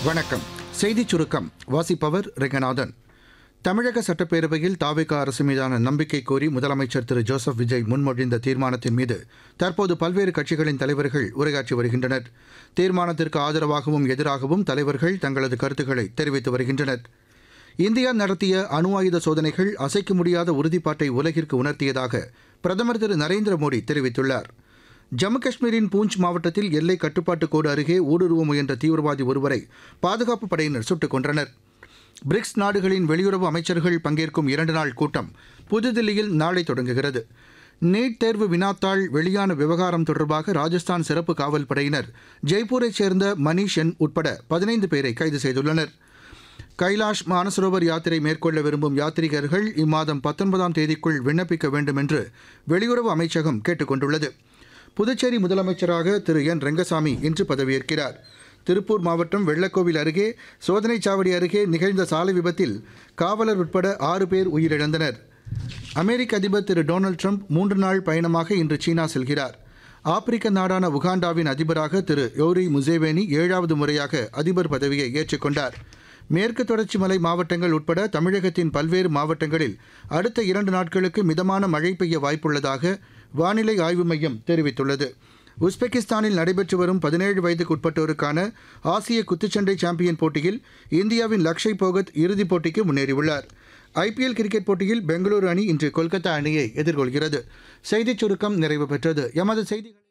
வணக்கம் செய்திச் சுருக்கம் வாசிப்பவர் ரெங்கநாதன் தமிழக சட்டப்பேரவையில் தாவேகா அரசு மீதான நம்பிக்கை கோரி முதலமைச்சர் திரு ஜோசப் விஜய் முன்மொழிந்த தீர்மானத்தின் மீது தற்போது பல்வேறு கட்சிகளின் தலைவர்கள் உரையாற்றி வருகின்றனர் தீர்மானத்திற்கு ஆதரவாகவும் எதிராகவும் தலைவர்கள் தங்களது கருத்துக்களை தெரிவித்து வருகின்றனர் இந்தியா நடத்திய அணு ஆயுத சோதனைகள் அசைக்க முடியாத உறுதிப்பாட்டை உலகிற்கு உணர்த்தியதாக பிரதமர் திரு நரேந்திர மோடி தெரிவித்துள்ளார் ஜம்மு காஷ்மீரின் பூஞ்ச் மாவட்டத்தில் எல்லை கட்டுப்பாட்டு கோடு அருகே ஊடுருவ முயன்ற தீவிரவாதி ஒருவரை பாதுகாப்பு படையினர் சுட்டுக் கொன்றனர் பிரிக்ஸ் நாடுகளின் வெளியுறவு அமைச்சர்கள் பங்கேற்கும் இரண்டு நாள் கூட்டம் புதுதில்லியில் நாளை தொடங்குகிறது நீட் தேர்வு வினாத்தாள் வெளியான விவகாரம் தொடர்பாக ராஜஸ்தான் சிறப்பு காவல் படையினர் ஜெய்ப்பூரைச் சேர்ந்த மணீஷ் என் உட்பட பதினைந்து பேரை கைது செய்துள்ளனர் கைலாஷ் மானசரோவர் யாத்திரை மேற்கொள்ள விரும்பும் யாத்ரீகர்கள் இம்மாதம் பத்தொன்பதாம் தேதிக்குள் விண்ணப்பிக்க வேண்டும் என்று வெளியுறவு அமைச்சகம் கேட்டுக் கொண்டுள்ளது புதுச்சேரி முதலமைச்சராக திரு என் ரெங்கசாமி இன்று பதவியேற்கிறார் திருப்பூர் மாவட்டம் வெள்ளக்கோவில் அருகே சோதனைச் சாவடி அருகே நிகழ்ந்த சாலை விபத்தில் காவலர் உட்பட ஆறு பேர் உயிரிழந்தனர் அமெரிக்க அதிபர் திரு டொனால்டு ட்ரம்ப் மூன்று நாள் பயணமாக இன்று சீனா செல்கிறார் ஆப்பிரிக்க நாடான உகாண்டாவின் அதிபராக திரு யோரி முசேவேனி ஏழாவது முறையாக அதிபர் பதவியை ஏற்றுக்கொண்டார் மேற்கு தொடர்ச்சி மலை மாவட்டங்கள் உட்பட தமிழகத்தின் பல்வேறு மாவட்டங்களில் அடுத்த இரண்டு நாட்களுக்கு மிதமான மழை பெய்ய வாய்ப்புள்ளதாக வானிலை ஆய்வு மையம் தெரிவித்துள்ளது உஸ்பெகிஸ்தானில் நடைபெற்று வரும் பதினேழு வயதுக்குட்பட்டோருக்கான ஆசிய குத்துச்சண்டை சாம்பியன் போட்டியில் இந்தியாவின் லக்ஷய் போகத் இறுதிப் போட்டிக்கு முன்னேறியுள்ளார் ஐபிஎல் கிரிக்கெட் போட்டியில் பெங்களூரு அணி இன்று கொல்கத்தா அணியை எதிர்கொள்கிறது செய்திச் சுருக்கம் நிறைவு பெற்றது எமது செய்திகள்